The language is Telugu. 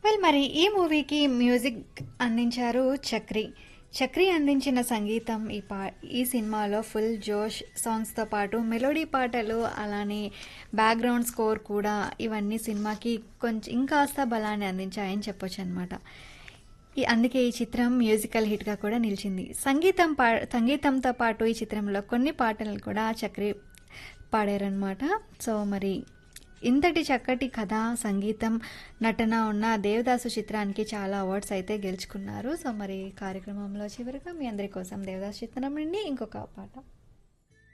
వెల్ మరి ఈ మూవీకి మ్యూజిక్ అందించారు చక్రి చక్రి అందించిన సంగీతం ఈ పా ఈ సినిమాలో ఫుల్ జోష్ సాంగ్స్తో పాటు మెలోడీ పాటలు అలానే బ్యాక్గ్రౌండ్ స్కోర్ కూడా ఇవన్నీ సినిమాకి కొంచెం ఇంకాస్త బలాన్ని అందించాయని చెప్పొచ్చు అనమాట ఈ అందుకే ఈ చిత్రం మ్యూజికల్ హిట్గా కూడా నిలిచింది సంగీతం పా సంగీతంతో పాటు ఈ చిత్రంలో కొన్ని పాటలు కూడా చక్రి పాడారనమాట సో మరి ఇంతటి చక్కటి కథ సంగీతం నటన ఉన్న దేవదాసు చిత్రానికి చాలా అవార్డ్స్ అయితే గెలుచుకున్నారు సో మరి కార్యక్రమంలో చివరిగా మీ అందరి కోసం దేవదాసు చిత్రం నుండి ఇంకొక పాట